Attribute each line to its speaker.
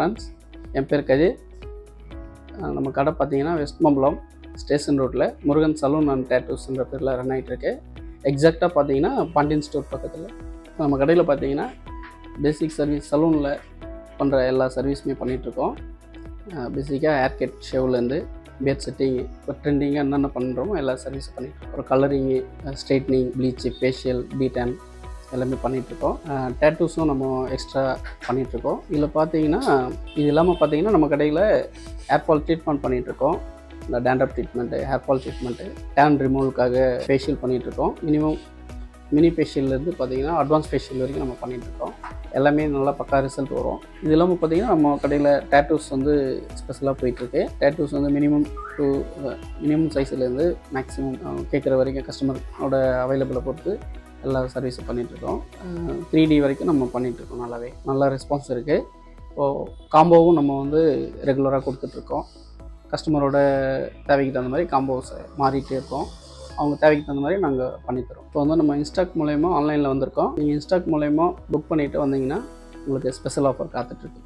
Speaker 1: friends என் பேர் கதிர் அஹ் நம்ம கடை பார்த்தீங்கன்னா வெஸ்ட் மம்பலம் ஸ்டேஷன் ரோட்டில் முருகன் சலூன் அண்ட் டேட்டூஸ்ன்ற பேரில் ரன் ஆகிட்டுருக்கு எக்ஸாக்டாக பார்த்தீங்கன்னா பாண்டியன் ஸ்டோர் பக்கத்தில் நம்ம கடையில் பார்த்தீங்கன்னா பேசிக் சர்வீஸ் சலூனில் பண்ணுற எல்லா சர்வீஸுமே பண்ணிகிட்ருக்கோம் பேசிக்காக ஹேர் கட் ஷேவ்லேருந்து பேட் செட்டிங் இப்போ ட்ரெண்டிங்காக என்னென்ன பண்ணுறோமோ எல்லா சர்வீஸும் பண்ணிகிட்ருக்கோம் அப்புறம் கலரிங்கு ஸ்ட்ரைட்னிங் ப்ளீச்சு ஃபேஷியல் பீட்டன் எல்லாமே பண்ணிகிட்ருக்கோம் டேட்டூஸும் நம்ம எக்ஸ்ட்ரா பண்ணிகிட்ருக்கோம் இதில் பார்த்தீங்கன்னா இது இல்லாமல் பார்த்தீங்கன்னா நம்ம கடையில் ஹேர் ஃபால் ட்ரீட்மெண்ட் பண்ணிகிட்ருக்கோம் இந்த dandruff treatment hair fall treatment tan ரிமூவலுக்காக ஃபேஷியல் பண்ணிகிட்ருக்கோம் மினிமம் மினி ஃபேஷியல்லேருந்து பார்த்தீங்கன்னா அட்வான்ஸ் ஃபேஷியல் வரைக்கும் நம்ம பண்ணிகிட்ருக்கோம் எல்லாமே நல்லா பக்கா ரிசல்ட் வரும் இது இல்லாமல் பார்த்தீங்கன்னா நம்ம கடையில் டேட்டூஸ் வந்து ஸ்பெஷலாக போயிட்டுருக்கு டேட்டூஸ் வந்து மினிமம் டூ மினிமம் சைஸ்லேருந்து மேக்ஸிமம் கேட்குற வரைக்கும் கஸ்டமரோட அவைலபிளை பொறுத்து எல்லா சர்வீஸும் பண்ணிகிட்ருக்கோம் த்ரீ டி வரைக்கும் நம்ம பண்ணிகிட்ருக்கோம் நல்லாவே நல்ல ரெஸ்பான்ஸ் இருக்குது இப்போது காம்போவும் நம்ம வந்து ரெகுலராக கொடுத்துட்ருக்கோம் கஸ்டமரோட தேவைக்கு தகுந்த மாதிரி காம்போஸ் மாறிட்டே இருக்கோம் அவங்க தேவைக்கு தகுந்த மாதிரி நாங்கள் பண்ணித்தரோம் இப்போ வந்து நம்ம இன்ஸ்டாக் மூலயமா ஆன்லைனில் வந்திருக்கோம் நீங்கள் இன்ஸ்டாக் மூலயமா புக் பண்ணிவிட்டு வந்தீங்கன்னா உங்களுக்கு ஸ்பெஷல் ஆஃபர் காத்துட்ருக்கு